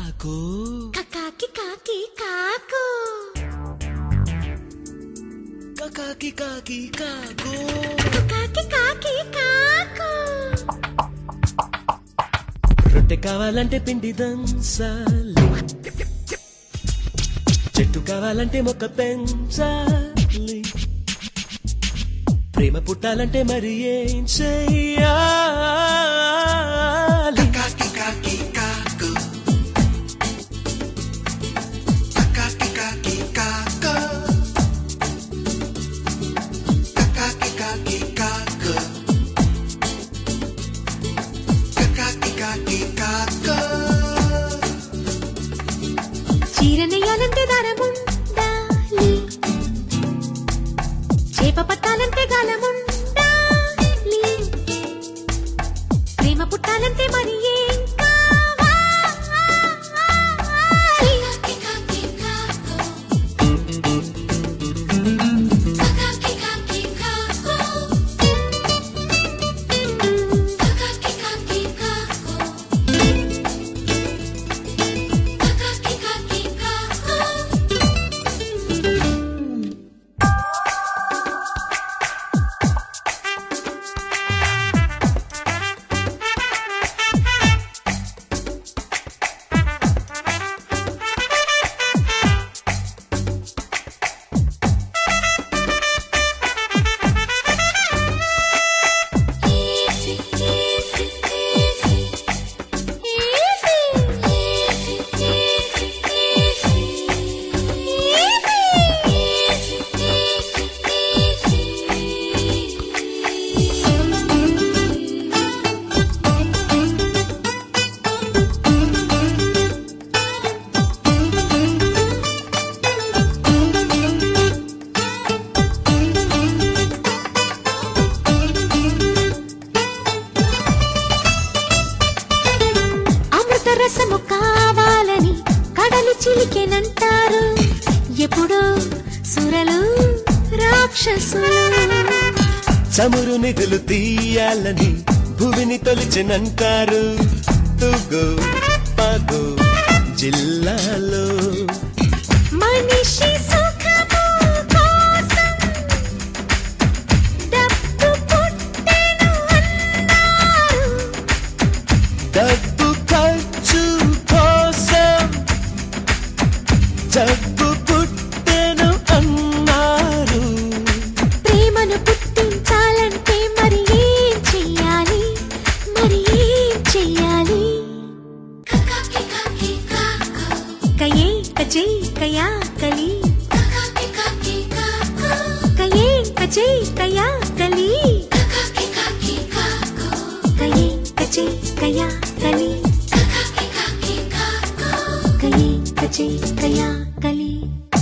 కాకు కాకి కాకి కాకు కాకి కాకి కాకు కాకి కాకి కాకు రొట్టె కావాలంటే పిండి దంచాలి చెట్టు కావాలంటే మొక్క పెంచాలి ప్రేమ పుట్టాలంటే మరి ఏం చెయ్యాలి Kaki kaki kaku. Kaki kaki kaku. Kaki kaki kaku. Kaki kaki kaku. చీర నెయ్యాలంటే దారముండాలి చేప పట్టాలంటే గాలముండాలి ప్రేమ పుట్టాలంటే మరి ఏం కావాలి అమృత రసము కావాలని కడలి చిలికెనంటారు ఎప్పుడో సురలు రాక్షసులు చమురు నిధులు తీయాలని భూమిని తొలిచినంటారు తుగు పగు జిల్లాలో మనిషి సుఖము కోసం డబ్బు పుట్టెను అన్నారు డబ్బు ఖర్చు కోసం జబ్బు పుట్టెను అన్నారు ప్రేమను పుట్టించాలంటే మరి ఏం చెయ్యాలి మరి ఏం చెయ్యాలి కయే కచే కయా కలి కయే కచే కయా కలి కయే కచే కయా కలి కయే కచే కయా కలి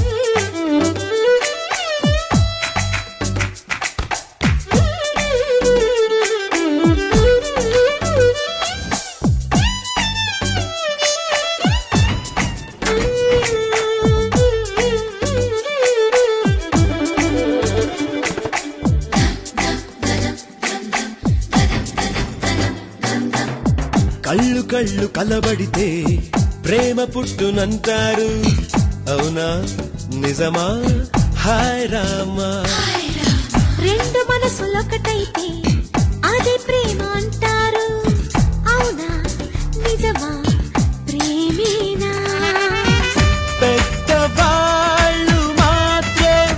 కళ్ళు కళ్ళు కలబడితే ప్రేమ పుట్టునంటారు అవునా నిజమా హాయ్ రామా రెండు మనసులొకటైతే అదే ప్రేమ అంటారు అవునా నిజమా ప్రేమేనా పెద్దవాళ్ళు మాత్రం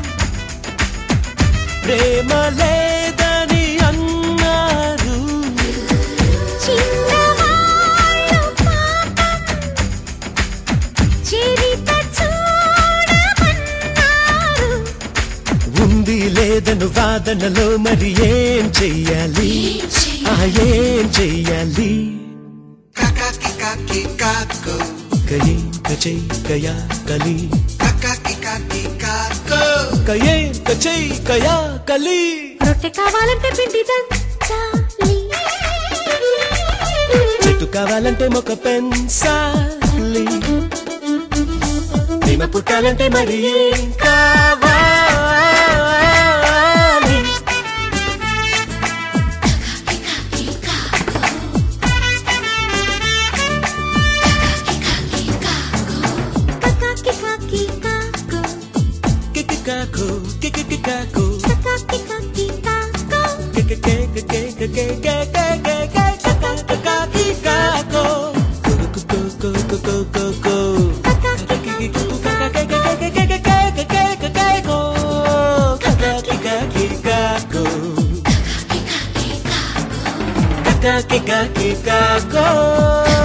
ప్రేమ లేదని అన్నారు చిన్నవాళ్ళు పాపం చరిత చూడమన్నారు ఉంది లేదను వాదనలో మరి ఏం చెయ్యాలి ఆ ఏం చెయ్యాలి Kaki kaki kaku. కయే కచై కయా కలి Kaki kaki kaku. కయే కచై కయా కలి రొట్టె కావాలంటే పిండి దంచాలి చెట్టు కావాలంటే మొక్క పెంచాలి ప్రేమ పుట్టాలంటే మరి ఏం కావాలి కాకి కికాకు కక కిక కికాకు